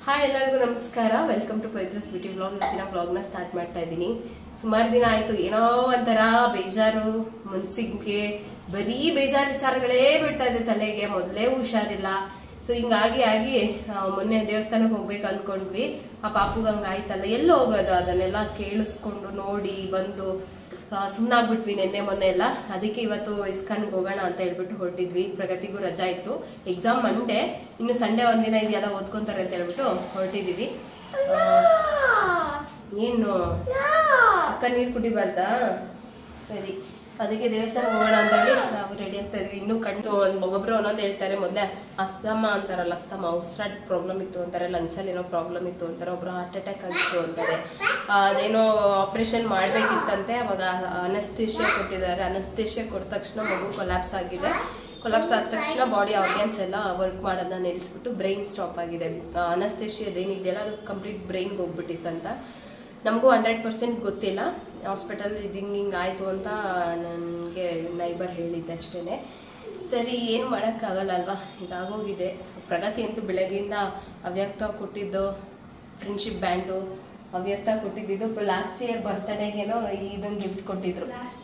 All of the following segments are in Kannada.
ಹಾಯ್ ಎಲ್ಲರಿಗೂ ನಮಸ್ಕಾರ welcome to Pavithra's beauty vlog ಇವತ್ತಿನ ವ್ಲಾಗ್ನ ಸ್ಟಾರ್ಟ್ ಮಾಡ್ತಾ ಇದ್ದೀನಿ ಸುಮಾರು ದಿನ ಆಯ್ತು ಏನೋ ಒಂಥರ ಬೇಜಾರು ಮನ್ಸಿಗೆ ಬರೀ ಬೇಜಾರು ವಿಚಾರಗಳೇ ಬಿಡ್ತಾ ಇದೆ ತಲೆಗೆ ಮೊದಲೇ ಹುಷಾರಿಲ್ಲ ಸೊ ಹಿಂಗಾಗಿ ಆಗಿ ಆ, ಮೊನ್ನೆ ದೇವಸ್ಥಾನಕ್ಕೆ ಹೋಗ್ಬೇಕು ಅನ್ಕೊಂಡ್ವಿ ಆ ಪಾಪುಗ್ ಹಂಗಾಯ್ತಲ್ಲ ಎಲ್ಲಿ ಹೋಗೋದು ಅದನ್ನೆಲ್ಲ ಕೇಳಿಸ್ಕೊಂಡು ನೋಡಿ ಬಂದು ಸುಮ್ಮನಾಗ್ಬಿಟ್ವಿ ನಿನ್ನೆ ಮೊನ್ನೆ ಎಲ್ಲ ಅದಕ್ಕೆ ಇವತ್ತು ಇಸ್ಕಾನ್ಗೆ ಹೋಗೋಣ ಅಂತ ಹೇಳ್ಬಿಟ್ಟು ಹೊರಟಿದ್ವಿ ಪ್ರಗತಿಗೂ ರಜಾ ಇತ್ತು ಎಕ್ಸಾಮ್ ಮಂಡೇ ಇನ್ನು ಸಂಡೇ ಒಂದಿನ ಇದೆಯಲ್ಲ ಓದ್ಕೊಂತಾರೆ ಅಂತ ಹೇಳ್ಬಿಟ್ಟು ಹೊರಟಿದೀವಿ ಏನು ಅಕ್ಕ ನೀರು ಕುಡಿಬಾರ್ದಾ ಸರಿ ಅದಕ್ಕೆ ದೇವಸ್ಥಾನ ಹೋಗೋಣ ಅಂತ ಹೇಳಿ ನಾವು ರೆಡಿ ಆಗ್ತಾ ಇದ್ವಿ ಇನ್ನೂ ಕಣ್ಣು ಒಂದ್ ಒಬ್ಬೊಬ್ರು ಒಂದೊಂದು ಹೇಳ್ತಾರೆ ಮೊದಲೇ ಅಸ್ತಮ ಅಂತಾರಲ್ಲ ಅಸ್ತಮ ಉಸಿರಾಟ ಪ್ರಾಬ್ಲಮ್ ಇತ್ತು ಅಂತಾರೆ ಲಂಗ್ಸಲ್ಲಿ ಏನೋ ಪ್ರಾಬ್ಲಮ್ ಇತ್ತು ಅಂತಾರೆ ಒಬ್ರು ಹಾರ್ಟ್ ಅಟ್ಯಾಕ್ ಆಗಿತ್ತು ಅಂತಾರೆ ಆ, ಅದೇನೋ ಆಪರೇಷನ್ ಮಾಡ್ಬೇಕಿತ್ತಂತೆ ಅವಾಗ ಅನಸ್ತೇಷಿಯಾ ಕೊಟ್ಟಿದ್ದಾರೆ ಅನಸ್ತೇಷಿಯಾ ಕೊಟ್ಟ ತಕ್ಷಣ ಮಗು ಕೊಲ್ಯಾಪ್ಸ್ ಆಗಿದೆ ಕೊಲಾಪ್ಸ್ ಆದ ತಕ್ಷಣ ಬಾಡಿ ಆರ್ಗ್ಯಾನ್ಸ್ ಎಲ್ಲ ವರ್ಕ್ ಮಾಡೋದನ್ನ ನಿಲ್ಲಿಸ್ಬಿಟ್ಟು ಬ್ರೈನ್ ಸ್ಟಾಪ್ ಆಗಿದೆ ಅದೇನಿದೆಯಲ್ಲ ಅದು ಕಂಪ್ಲೀಟ್ ಬ್ರೈನ್ಗೆ ಹೋಗ್ಬಿಟ್ಟಿತ್ತಂತ ನಮಗೂ ಹಂಡ್ರೆಡ್ ಪರ್ಸೆಂಟ್ ಗೊತ್ತಿಲ್ಲ ಹಾಸ್ಪಿಟಲ್ ಇದು ಹಿಂಗೆ ಹಿಂಗೆ ಆಯಿತು ಅಂತ ನನಗೆ ನೈಬರ್ ಹೇಳಿದ್ದೆ ಅಷ್ಟೇ ಸರಿ ಏನು ಮಾಡೋಕ್ಕಾಗಲ್ಲ ಅಲ್ವಾ ಇದಾಗೋಗಿದೆ ಪ್ರಗತಿ ಅಂತೂ ಬೆಳಗ್ಗೆಯಿಂದ ಅವ್ಯಕ್ತ ಕೊಟ್ಟಿದ್ದು ಫ್ರೆಂಡ್ಶಿಪ್ ಬ್ಯಾಂಡು ಅವ್ಯಕ್ತ ಕೊಟ್ಟಿದ್ದು ಲಾಸ್ಟ್ ಇಯರ್ ಬರ್ತಡೇಗೇನೋ ಇದನ್ನ ಗಿಫ್ಟ್ ಕೊಟ್ಟಿದ್ರು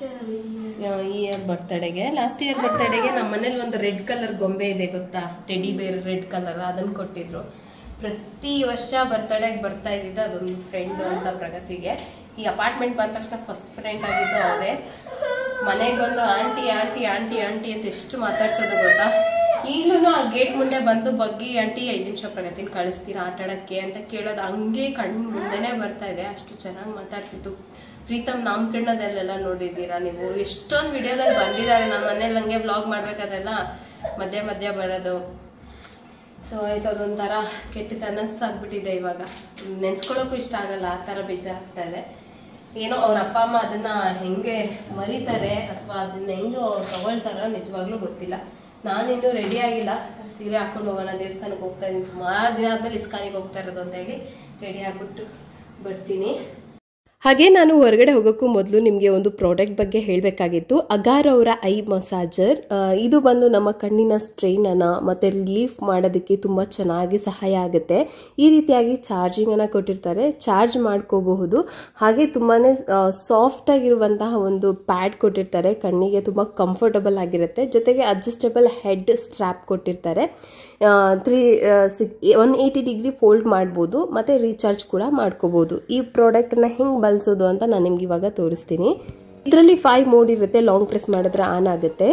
ಈ ಇಯರ್ ಬರ್ತಡೆಗೆ ಲಾಸ್ಟ್ ಇಯರ್ ಬರ್ತಡೆಗೆ ನಮ್ಮ ಮನೇಲಿ ಒಂದು ರೆಡ್ ಕಲರ್ ಗೊಂಬೆ ಇದೆ ಗೊತ್ತಾ ಟೆಡಿ ಬೇರ್ ರೆಡ್ ಕಲರ್ ಅದನ್ನ ಕೊಟ್ಟಿದ್ರು ಪ್ರತಿ ವರ್ಷ ಬರ್ತಡೆಗೆ ಬರ್ತಾ ಇದ್ದಿದ್ದು ಅದೊಂದು ಫ್ರೆಂಡ್ ಅಂತ ಪ್ರಗತಿಗೆ ಈ ಅಪಾರ್ಟ್ಮೆಂಟ್ ಬಂದ ತಕ್ಷಣ ಫಸ್ಟ್ ಫ್ರೆಂಡ್ ಆಗಿದ್ದು ಅದೇ ಮನೆಗೆ ಬಂದು ಆಂಟಿ ಆಂಟಿ ಆಂಟಿ ಆಂಟಿ ಅಂತ ಎಷ್ಟು ಮಾತಾಡ್ಸೋದು ಗೊತ್ತಾ ಈಗಲೂ ಆ ಗೇಟ್ ಮುಂದೆ ಬಂದು ಬಗ್ಗಿ ಆಂಟಿ ಐದು ನಿಮಿಷ ಪ್ರಗತಿನ ಕಳಿಸ್ತೀರಾ ಆಟ ಆಡಕ್ಕೆ ಅಂತ ಕೇಳೋದು ಹಂಗೆ ಕಣ್ಣು ಮುಂದೆನೆ ಬರ್ತಾ ಇದೆ ಅಷ್ಟು ಚೆನ್ನಾಗಿ ಮಾತಾಡ್ತಿತ್ತು ಪ್ರೀತಮ್ ನಾಮಕರಣದಲ್ಲೆಲ್ಲ ನೋಡಿದ್ದೀರಾ ನೀವು ಎಷ್ಟೊಂದು ವಿಡಿಯೋದಲ್ಲಿ ಬಂದಿದ್ದಾರೆ ನಮ್ಮ ಮನೇಲಿ ಹಂಗೆ ವ್ಲಾಗ್ ಮಾಡ್ಬೇಕಾದ್ರೆಲ್ಲ ಮಧ್ಯೆ ಮಧ್ಯೆ ಬರೋದು ಸೊ ಆಯ್ತು ಅದೊಂಥರ ಕೆಟ್ಟ ಕನಸಾಗ್ಬಿಟ್ಟಿದೆ ಇವಾಗ ನೆನ್ಸ್ಕೊಳ್ಳೋಕ್ಕೂ ಇಷ್ಟ ಆಗಲ್ಲ ಆ ಥರ ಬೇಜಾರಾಗ್ತಾ ಇದೆ ಏನೋ ಅವ್ರ ಅಪ್ಪ ಅಮ್ಮ ಅದನ್ನ ಹೆಂಗೆ ಮರಿತಾರೆ ಅಥವಾ ಅದನ್ನ ಹೆಂಗೆ ಅವ್ರು ತಗೊಳ್ತಾರೋ ನಿಜವಾಗ್ಲೂ ಗೊತ್ತಿಲ್ಲ ನಾನಿನ್ನೂ ರೆಡಿ ಆಗಿಲ್ಲ ಸೀರೆ ಹಾಕೊಂಡು ಹೋಗೋಣ ದೇವಸ್ಥಾನಕ್ಕೆ ಹೋಗ್ತಾ ಇದ್ದೀನಿ ಸುಮಾರು ದಿನ ಆದ್ಮೇಲೆ ಇಸ್ಕಾನಿಗೆ ಹೋಗ್ತಾ ಇರೋದು ಅಂತ ಹೇಳಿ ರೆಡಿ ಆಗ್ಬಿಟ್ಟು ಬರ್ತೀನಿ ಹಾಗೆ ನಾನು ಹೊರಗಡೆ ಹೋಗೋಕ್ಕೂ ಮೊದಲು ನಿಮಗೆ ಒಂದು ಪ್ರಾಡಕ್ಟ್ ಬಗ್ಗೆ ಹೇಳಬೇಕಾಗಿತ್ತು ಅಗಾರ್ ಅವರ ಐ ಮಸಾಜರ್ ಆ, ಇದು ಬಂದು ನಮ್ಮ ಕಣ್ಣಿನ ಸ್ಟ್ರೈನನ್ನು ಮತ್ತು ರಿಲೀಫ್ ಮಾಡೋದಕ್ಕೆ ತುಂಬ ಚೆನ್ನಾಗಿ ಸಹಾಯ ಆಗುತ್ತೆ ಈ ರೀತಿಯಾಗಿ ಚಾರ್ಜಿಂಗನ್ನು ಕೊಟ್ಟಿರ್ತಾರೆ ಚಾರ್ಜ್ ಮಾಡ್ಕೋಬಹುದು ಹಾಗೆ ತುಂಬಾ ಸಾಫ್ಟಾಗಿರುವಂತಹ ಒಂದು ಪ್ಯಾಡ್ ಕೊಟ್ಟಿರ್ತಾರೆ ಕಣ್ಣಿಗೆ ತುಂಬ ಕಂಫರ್ಟಬಲ್ ಆಗಿರುತ್ತೆ ಜೊತೆಗೆ ಅಡ್ಜಸ್ಟಬಲ್ ಹೆಡ್ ಸ್ಟ್ರ್ಯಾಪ್ ಕೊಟ್ಟಿರ್ತಾರೆ three six one eighty degree fold ಮಾಡ್ಬೋದು ಮತ್ತು ರೀಚಾರ್ಜ್ ಕೂಡ ಮಾಡ್ಕೋಬೋದು ಈ ಪ್ರಾಡಕ್ಟನ್ನ ಹೆಂಗೆ ಬಳಸೋದು ಅಂತ ನಾನು ನಿಮ್ಗೆ ಇವಾಗ ತೋರಿಸ್ತೀನಿ ಇದರಲ್ಲಿ ಫೈವ್ ಮೋಡ್ ಇರುತ್ತೆ ಲಾಂಗ್ ಪ್ರೆಸ್ ಮಾಡಿದ್ರೆ ಆನ್ ಆಗುತ್ತೆ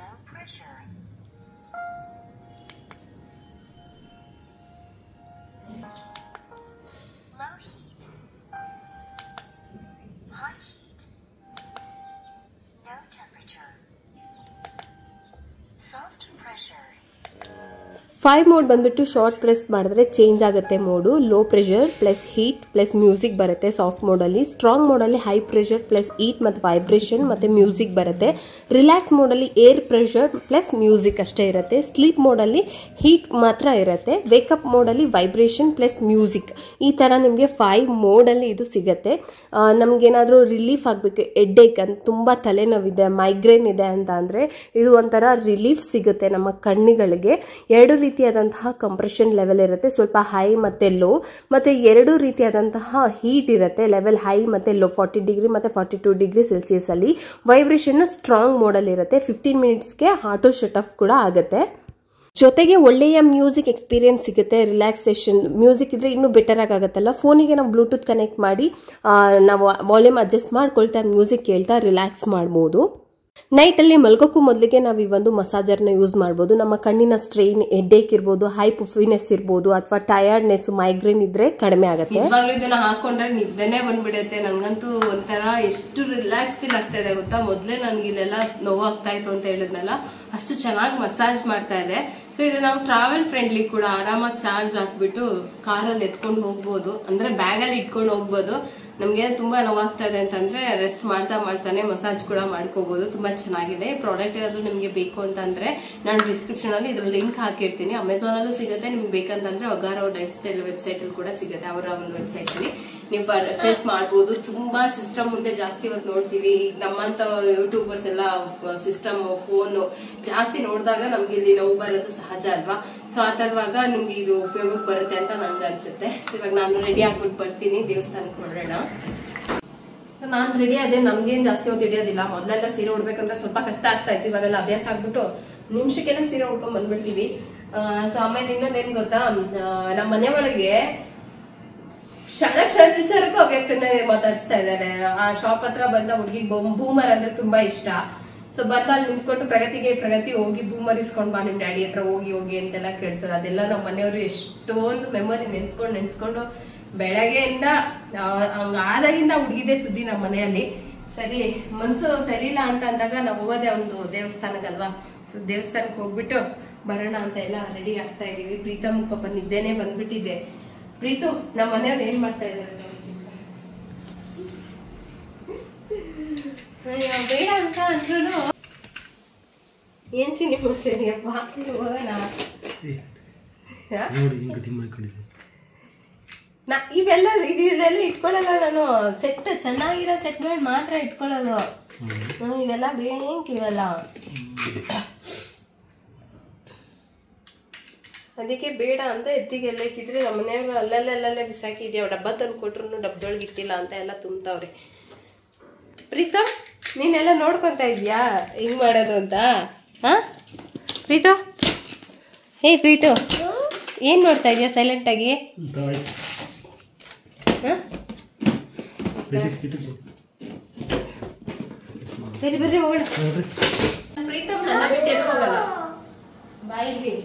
Low heat. High heat. No temperature. Soft pressure. Five mode ಬಂದ್ಬಿಟ್ಟು ಶಾರ್ಟ್ ಪ್ರೆಸ್ ಮಾಡಿದ್ರೆ ಚೇಂಜ್ ಆಗುತ್ತೆ mode low pressure plus heat plus music ಬರುತ್ತೆ ಸಾಫ್ಟ್ ಮೋಡಲ್ಲಿ ಸ್ಟ್ರಾಂಗ್ ಮೋಡಲ್ಲಿ ಹೈ ಪ್ರೆಷರ್ ಪ್ಲಸ್ ಹೀಟ್ ಮತ್ತು ವೈಬ್ರೇಷನ್ ಮತ್ತು ಮ್ಯೂಸಿಕ್ ಬರುತ್ತೆ ರಿಲ್ಯಾಕ್ಸ್ ಮೋಡಲ್ಲಿ ಏರ್ ಪ್ರೆಷರ್ ಪ್ಲಸ್ ಮ್ಯೂಸಿಕ್ ಅಷ್ಟೇ ಇರುತ್ತೆ ಸ್ಲೀಪ್ ಮೋಡಲ್ಲಿ ಹೀಟ್ ಮಾತ್ರ ಇರುತ್ತೆ ವೇಕಪ್ ಮೋಡಲ್ಲಿ ವೈಬ್ರೇಷನ್ ಪ್ಲಸ್ ಮ್ಯೂಸಿಕ್ ಈ ಥರ ನಿಮಗೆ ಫೈವ್ ಮೋಡಲ್ಲಿ ಇದು ಸಿಗುತ್ತೆ ನಮಗೇನಾದರೂ ರಿಲೀಫ್ ಆಗಬೇಕು ಎಡ್ಡೇಕ್ ಅಂತ ತುಂಬ ತಲೆನೋವಿದೆ ಮೈಗ್ರೇನ್ ಇದೆ ಅಂತ ಅಂದರೆ ಇದು ಒಂಥರ ರಿಲೀಫ್ ಸಿಗುತ್ತೆ ನಮ್ಮ ಕಣ್ಣುಗಳಿಗೆ ಎರಡು ರೀತಿಯಾದಂತಹ ಕಂಪ್ರೆಷನ್ ಲೆವೆಲ್ ಇರುತ್ತೆ ಸ್ವಲ್ಪ ಹೈ ಮತ್ತು ಲೋ ಮತ್ತು ಎರಡು ರೀತಿಯಾದಂತಹ ಹೀಟ್ ಇರುತ್ತೆ ಲೆವೆಲ್ ಹೈ ಮತ್ತು ಲೋ ಫಾರ್ಟಿ ಡಿಗ್ರಿ ಮತ್ತು ಫಾರ್ಟಿ ಟು ಡಿಗ್ರಿ ಸೆಲ್ಸಿಯಸಲ್ಲಿ ವೈಬ್ರೇಷನ್ ಸ್ಟ್ರಾಂಗ್ ಮೋಡಲ್ ಇರುತ್ತೆ ಫಿಫ್ಟೀನ್ ಮಿನಿಟ್ಸ್ಗೆ ಆಟೋ ಶಟ್ ಆಫ್ ಕೂಡ ಆಗುತ್ತೆ ಜೊತೆಗೆ ಒಳ್ಳೆಯ ಮ್ಯೂಸಿಕ್ ಎಕ್ಸ್ಪೀರಿಯನ್ಸ್ ಸಿಗುತ್ತೆ ರಿಲ್ಯಾಕ್ಸೇಷನ್ ಮ್ಯೂಸಿಕ್ ಇದ್ರೆ ಇನ್ನೂ ಬೆಟರ್ ಆಗುತ್ತಲ್ಲ ಫೋನಿಗೆ ನಾವು ಬ್ಲೂಟೂತ್ ಕನೆಕ್ಟ್ ಮಾಡಿ ಆ, ನಾವು ವಾಲ್ಯೂಮ್ ಅಡ್ಜಸ್ಟ್ ಮಾಡ್ಕೊಳ್ತಾ ಮ್ಯೂಸಿಕ್ ಕೇಳ್ತಾ ರಿಲ್ಯಾಕ್ಸ್ ಮಾಡ್ಬೋದು ನೈಟಲ್ಲಿ ಮಲ್ಗೋಕ್ಕೂ ಮೊದಲಿಗೆ ನಾವು ಈ ಒಂದು ಮಸಾಜರ್ನ ಯೂಸ್ ಮಾಡ್ಬೋದು ನಮ್ಮ ಕಣ್ಣಿನ ಸ್ಟ್ರೈನ್ ಹೆಡ್ಡೇಕ್ ಇರ್ಬೋದು ಹೈ ಪುಫಿನೆಸ್ ಇರ್ಬೋದು ಅಥವಾ ಟಯರ್ಡ್ನೆಸ್ ಮೈಗ್ರೇನ್ ಇದ್ರೆ ಕಡಿಮೆ ಆಗುತ್ತೆ ನಿಜವಾಗ್ಲೂ ಇದನ್ನ ಹಾಕೊಂಡ್ರೆ ನಿದ್ದೆನೆ ಬಂದ್ಬಿಡುತ್ತೆ ನನ್ಗಂತೂ ಒಂಥರ ಎಷ್ಟು ರಿಲ್ಯಾಕ್ಸ್ ಫೀಲ್ ಆಗ್ತಾ ಇದೆ ಗೊತ್ತಾ ಮೊದ್ಲೇ ನನ್ಗೆ ಇಲ್ಲೆಲ್ಲ ನೋವಾಗ್ತಾ ಇತ್ತು ಅಂತ ಹೇಳಿದ್ನಲ್ಲ ಅಷ್ಟು ಚೆನ್ನಾಗಿ ಮಸಾಜ್ ಮಾಡ್ತಾ ಇದೆ ಸೊ ಇದು ನಾವು ಟ್ರಾವೆಲ್ ಫ್ರೆಂಡ್ಲಿ ಕೂಡ ಆರಾಮಾಗಿ ಚಾರ್ಜ್ ಹಾಕ್ಬಿಟ್ಟು ಕಾರಲ್ಲಿ ಎತ್ಕೊಂಡು ಹೋಗ್ಬೋದು ಅಂದ್ರೆ ಬ್ಯಾಗಲ್ಲಿ ಇಟ್ಕೊಂಡು ಹೋಗ್ಬೋದು ನಮ್ಗೆ ತುಂಬಾ ನೋವಾಗ್ತಾ ಇದೆ ಅಂತಂದ್ರೆ ರೆಸ್ಟ್ ಮಾಡ್ತಾ ಮಾಡ್ತಾನೆ ಮಸಾಜ್ ಕೂಡ ಮಾಡ್ಕೋಬಹುದು ತುಂಬಾ ಚೆನ್ನಾಗಿದೆ ಪ್ರಾಡಕ್ಟ್ ಏನಾದ್ರು ನಿಮ್ಗೆ ಬೇಕು ಅಂತಂದ್ರೆ ನಾನು ಡಿಸ್ಕ್ರಿಪ್ಷನ್ ಅಲ್ಲಿ ಇದ್ರ ಲಿಂಕ್ ಹಾಕಿರ್ತೀನಿ ಅಮೆಝಾನ್ ಅಲ್ಲೂ ಸಿಗುತ್ತೆ ನಿಮ್ಗೆ ಬೇಕಂತಂದ್ರೆ ಒಗಾರ ಅವ್ರ ಲೈಫ್ ಸ್ಟೈಲ್ ವೆಬ್ಸೈಟ್ ಅಲ್ಲಿ ಕೂಡ ಸಿಗುತ್ತೆ ಅವರ ಒಂದು ವೆಬ್ಸೈಟ್ ಅಲ್ಲಿ ನೀವು ಪರ್ಚೇಸ್ ಮಾಡ್ಬೋದು ತುಂಬಾ ಸಿಸ್ಟಮ್ ಮುಂದೆ ಜಾಸ್ತಿ ಇವತ್ತು ನೋಡ್ತೀವಿ ಈಗ ನಮ್ಮಂತ ಯೂಟ್ಯೂಬರ್ಸ್ ಎಲ್ಲ ಸಿಸ್ಟಮ್ ಫೋನು ಜಾಸ್ತಿ ನೋಡಿದಾಗ ನಮ್ಗೆ ಇಲ್ಲಿ ನೋವು ಬರೋದು ಸಹಜ ಅಲ್ವಾ ಸೊ ಆ ತರುವಾಗ ನಿಮ್ಗೆ ಇದು ಉಪಯೋಗಕ್ಕೆ ಬರುತ್ತೆ ಅಂತ ನಂಗೆ ಅನ್ಸುತ್ತೆ ಸೊ ಇವಾಗ ನಾನು ರೆಡಿ ಆಗ್ಬಿಟ್ಟು ಬರ್ತೀನಿ ದೇವಸ್ಥಾನಕ್ಕೆ ಹೊರಡೋಣ ಸೊ ನಾನು ರೆಡಿ ಅದೇ ನಮ್ಗೇನ್ ಜಾಸ್ತಿ ಹೊತ್ತು ಹಿಡಿಯೋದಿಲ್ಲ ಮೊದಲೆಲ್ಲ ಸೀರೆ ಉಡ್ಬೇಕಂದ್ರೆ ಸ್ವಲ್ಪ ಕಷ್ಟ ಆಗ್ತಾ ಇತ್ತು ಇವಾಗೆಲ್ಲ ಅಭ್ಯಾಸ ಆಗ್ಬಿಟ್ಟು ನಿಮಿಷಕ್ಕೆಲ್ಲ ಸೀರೆ ಉಡ್ಕೊಂಡ್ ಬಂದ್ಬಿಡ್ತೀವಿ ಸೊ ಆಮೇಲೆ ಇನ್ನೊಂದೇನ್ ಗೊತ್ತಾ ಆ, ನಮ್ಮ ಮನೆ ಒಳಗೆ ಕ್ಷಣ ಕ್ಷಣ ವಿಚಾರಕ್ಕೂ ಅವ್ಯಕ್ತನ ಮಾತಾಡಿಸ್ತಾ ಇದ್ದಾರೆ ಆ ಶಾಪ್ ಹತ್ರ ಬಂದ ಹುಡುಗಿ ಬೂಮರ್ ಅಂದ್ರೆ ತುಂಬಾ ಇಷ್ಟ ಸೊ ಬಂದ ಅಲ್ಲಿ ನಿಂತ್ಕೊಂಡು ಪ್ರಗತಿಗೆ ಪ್ರಗತಿ ಹೋಗಿ ಬೂಮರ್ ಇಸ್ಕೊಂಡ್ ಬಾ ನಿಮ್ ಡ್ಯಾಡಿ ಹತ್ರ ಹೋಗಿ ಹೋಗಿ ಅಂತೆಲ್ಲ ಕೇಳ್ಸೋದು ಅದೆಲ್ಲ ನಮ್ಮ ಮನೆಯವರು ಎಷ್ಟೊಂದು ಮೆಮೊರಿ ನೆನ್ಸ್ಕೊಂಡು ನೆನ್ಸ್ಕೊಂಡು ಬೆಳಗ್ಗೆಯಿಂದ ಆ, ಹಂಗ ಆದಾಗಿಂದ ಹುಡುಗಿದೆ ಸುದ್ದಿ ನಮ್ಮ ಮನೆಯಲ್ಲಿ ಸರಿ ಮನ್ಸು ಸರಿ ಇಲ್ಲ ಅಂತ ಅಂದಾಗ ನಾವು ಹೋಗೋದೇ ಒಂದು ದೇವಸ್ಥಾನಕ್ಕಲ್ವಾ ಸೊ ದೇವಸ್ಥಾನಕ್ಕೆ ಹೋಗ್ಬಿಟ್ಟು ಬರೋಣ ಅಂತ ಎಲ್ಲ ರೆಡಿ ಆಗ್ತಾ ಇದೀವಿ ಪ್ರೀತಮ್ ಪಾಪ ನಿದ್ದೆನೆ ಬಂದ್ಬಿಟ್ಟಿದೆ ಪ್ರೀತು ನಮ್ಮ ಮನೆಯವ್ರು ಏನ್ ಮಾಡ್ತಾ ಇದ್ದಾರೆ ಅಯ್ಯೋ, ಬೇಡ ಅಂತ ಅಂದ್ರು ಏನ್ ಚಿನ್ನಿ ಮಾಡ್ತಾ ಇದೀಯಪ್ಪ ಹೋಗೋಣ ಹಾ? ನೋಡಿ ಹಿಂಗೆ ತಿಮ್ಮ ಹಾಕೊಂಡಿದ್ದೆ ನಾ ಇವೆಲ್ಲ ಇದು ಇದೆಲ್ಲ ಇಟ್ಕೊಳ್ಳಲ್ಲ ನಾನು ಸೆಟ್ ಚೆನ್ನಾಗಿರೋ ಸೆಟ್ ಮೇಲೆ ಮಾತ್ರ ಇಟ್ಕೊಳ್ಳೋದು ಹ್ಮ್, ಇವೆಲ್ಲ ಬೇಂಕ್ ಇವೆಲ್ಲ ಅದಕ್ಕೆ ಬೇಡ ಅಂತ ಎತ್ತಿಗೆಲ್ಲ ಇಕ್ಕಿದ್ರೆ ನಮ್ಮ ಮನೆಯವರು ಅಲ್ಲಲ್ಲೇ ಅಲ್ಲಲ್ಲೇ ಬಿಸಾಕಿದ್ಯಾವ ಡಬ್ಬ ತಂದು ಕೊಟ್ರು ಡಬ್ಬದೊಳಗೆ ಇಟ್ಟಿಲ್ಲ ಅಂತ ಎಲ್ಲ ತುಂಬ್ತಾವ್ರೆ ಪ್ರೀತಾ ನೀನೆಲ್ಲ ನೋಡ್ಕೊಂತ ಇದ್ಯಾ ಹಿಂಗ್ ಮಾಡೋದು ಅಂತ ಹಾ ಪ್ರೀತು ಹೇ ಪ್ರೀತು ಏನ್ ನೋಡ್ತಾ ಇದೀಯಾ ಸೈಲೆಂಟ್ ಆಗಿ ಹಾ ಸರಿ ಬರ್ರಿ ಹೋಗೋಣ ಪ್ರೀತಮ್ ನನ್ನ ಬಿಟ್ಟು ಎಲ್ಲಿ ಹೋಗಲ್ಲ ಬಾಯಿ ಇಲ್ಲಿ.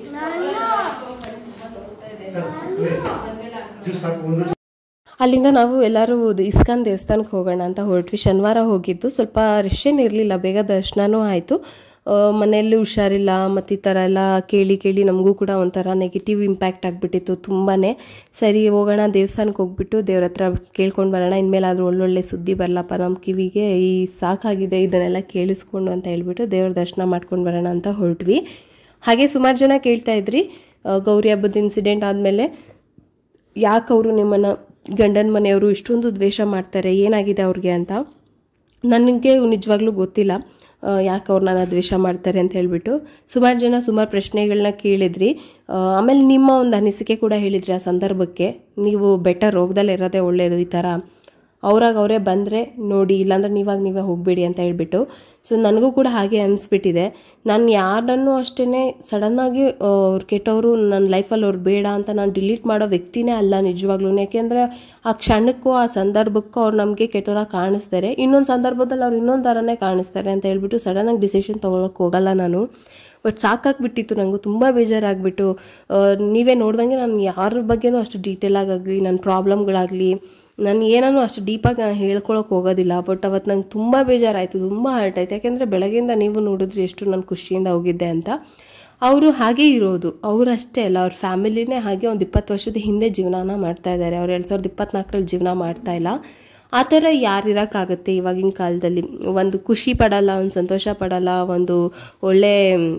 ಅಲ್ಲಿಂದ ನಾವು ಎಲ್ಲರೂ ಇಸ್ಕಾನ್ ದೇವಸ್ಥಾನಕ್ಕೆ ಹೋಗೋಣ ಅಂತ ಹೊರಟ್ವಿ ಶನಿವಾರ ಹೋಗಿದ್ದು ಸ್ವಲ್ಪ ರಶ್ ಏನು ಇರಲಿಲ್ಲ ಬೇಗ ದರ್ಶನನೂ ಆಯಿತು ಮನೆಯಲ್ಲಿ ಹುಷಾರಿಲ್ಲ ಮತ್ತು ಈ ಥರ ಎಲ್ಲ ಕೇಳಿ ಕೇಳಿ ನಮಗೂ ಕೂಡ ಒಂಥರ ನೆಗೆಟಿವ್ ಇಂಪ್ಯಾಕ್ಟ್ ಆಗಿಬಿಟ್ಟಿತ್ತು ತುಂಬಾ ಸರಿ ಹೋಗೋಣ ದೇವಸ್ಥಾನಕ್ಕೆ ಹೋಗ್ಬಿಟ್ಟು ದೇವ್ರ ಹತ್ರ ಕೇಳ್ಕೊಂಡು ಬರೋಣ ಇನ್ಮೇಲಾದರೂ ಒಳ್ಳೊಳ್ಳೆ ಸುದ್ದಿ ಬರಲಪ್ಪ ನಮ್ಮ ಕಿವಿಗೆ ಈ ಸಾಕಾಗಿದೆ ಇದನ್ನೆಲ್ಲ ಕೇಳಿಸ್ಕೊಂಡು ಅಂತ ಹೇಳ್ಬಿಟ್ಟು ದೇವ್ರ ದರ್ಶನ ಮಾಡ್ಕೊಂಡು ಬರೋಣ ಅಂತ ಹೊರಟ್ವಿ ಹಾಗೆ ಸುಮಾರು ಜನ ಕೇಳ್ತಾ ಇದ್ರಿ ಆ, ಗೌರಿ ಹಬ್ಬದ ಇನ್ಸಿಡೆಂಟ್ ಆದಮೇಲೆ ಯಾಕೆ ಅವರು ನಿಮ್ಮನ್ನು ಗಂಡನ ಮನೆಯವರು ಇಷ್ಟೊಂದು ದ್ವೇಷ ಮಾಡ್ತಾರೆ ಏನಾಗಿದೆ ಅವ್ರಿಗೆ ಅಂತ ನನಗೆ ನಿಜವಾಗ್ಲೂ ಗೊತ್ತಿಲ್ಲ ಆ, ಯಾಕೆ ಅವ್ರು ನನ್ನ ದ್ವೇಷ ಮಾಡ್ತಾರೆ ಅಂತ ಹೇಳ್ಬಿಟ್ಟು ಸುಮಾರು ಜನ ಸುಮಾರು ಪ್ರಶ್ನೆಗಳನ್ನ ಕೇಳಿದ್ರಿ ಆ, ಆಮೇಲೆ ನಿಮ್ಮ ಒಂದು ಅನಿಸಿಕೆ ಕೂಡ ಹೇಳಿದ್ರಿ ಆ ಸಂದರ್ಭಕ್ಕೆ ನೀವು ಬೆಟರ್ ಹೋಗ್ದಲ್ಲೇ ಇರೋದೇ ಒಳ್ಳೆಯದು ಈ ಥರ ಅವ್ರಾಗ ಅವರೇ ಬಂದರೆ ನೋಡಿ ಇಲ್ಲಾಂದ್ರೆ ನೀವಾಗ ನೀವೇ ಹೋಗಬೇಡಿ ಅಂತ ಹೇಳ್ಬಿಟ್ಟು ಸೊ ನನಗೂ ಕೂಡ ಹಾಗೆ ಅನಿಸ್ಬಿಟ್ಟಿದೆ ನಾನು ಯಾರನ್ನೂ ಅಷ್ಟೇ ಸಡನ್ನಾಗಿ ಅವ್ರು ಕೆಟ್ಟವರು ನನ್ನ ಲೈಫಲ್ಲಿ ಅವ್ರು ಬೇಡ ಅಂತ ನಾನು ಡಿಲೀಟ್ ಮಾಡೋ ವ್ಯಕ್ತಿನೇ ಅಲ್ಲ ನಿಜವಾಗ್ಲೂ ಯಾಕೆಂದರೆ ಆ ಕ್ಷಣಕ್ಕೂ ಆ ಸಂದರ್ಭಕ್ಕೂ ಅವ್ರು ನಮಗೆ ಕೆಟ್ಟವರಾಗಿ ಕಾಣಿಸ್ತಾರೆ ಇನ್ನೊಂದು ಸಂದರ್ಭದಲ್ಲಿ ಅವ್ರು ಇನ್ನೊಂದು ಥರನೇ ಕಾಣಿಸ್ತಾರೆ ಅಂತ ಹೇಳ್ಬಿಟ್ಟು ಸಡನ್ನಾಗಿ ಡಿಸಿಷನ್ ತೊಗೊಳಕ್ಕೆ ಹೋಗಲ್ಲ ನಾನು ಬಟ್ ಸಾಕಾಗ್ಬಿಟ್ಟಿತ್ತು ನನಗೂ ತುಂಬ ಬೇಜಾರಾಗ್ಬಿಟ್ಟು ಆ, ನೀವೇ ನೋಡ್ದಂಗೆ ನಾನು ಯಾರ ಬಗ್ಗೆನೂ ಅಷ್ಟು ಡೀಟೇಲಾಗಲಿ ನನ್ನ ಪ್ರಾಬ್ಲಮ್ಗಳಾಗಲಿ ನಾನು ಏನೂ ಅಷ್ಟು ಡೀಪಾಗಿ ನಾನು ಹೇಳ್ಕೊಳಕ್ಕೆ ಹೋಗೋದಿಲ್ಲ ಬಟ್ ಅವತ್ತು ನಂಗೆ ತುಂಬ ಬೇಜಾರಾಯಿತು ತುಂಬ ಹರ್ಟ್ ಆಯ್ತು ಯಾಕೆಂದರೆ ಬೆಳಗ್ಗೆಯಿಂದ ನೀವು ನೋಡಿದ್ರಿ ಎಷ್ಟು ನಾನು ಖುಷಿಯಿಂದ ಹೋಗಿದ್ದೆ ಅಂತ ಅವರು ಹಾಗೇ ಇರೋದು ಅವರು ಅಷ್ಟೇ ಅಲ್ಲ ಅವ್ರ ಫ್ಯಾಮಿಲಿನೇ ಹಾಗೆ ಒಂದು ಇಪ್ಪತ್ತು ವರ್ಷದ ಹಿಂದೆ ಜೀವನಾನ ಮಾಡ್ತಾ ಇದ್ದಾರೆ ಅವ್ರು ಎರಡು ಸಾವಿರದ ಇಪ್ಪತ್ನಾಲ್ಕರಲ್ಲಿ ಜೀವನ ಮಾಡ್ತಾ ಇಲ್ಲ ಆ ಥರ ಯಾರಿರೋಕ್ಕಾಗತ್ತೆ ಇವಾಗಿನ ಕಾಲದಲ್ಲಿ ಒಂದು ಖುಷಿ ಪಡಲ್ಲ ಒಂದು ಸಂತೋಷ ಪಡಲ್ಲ ಒಂದು ಒಳ್ಳೆ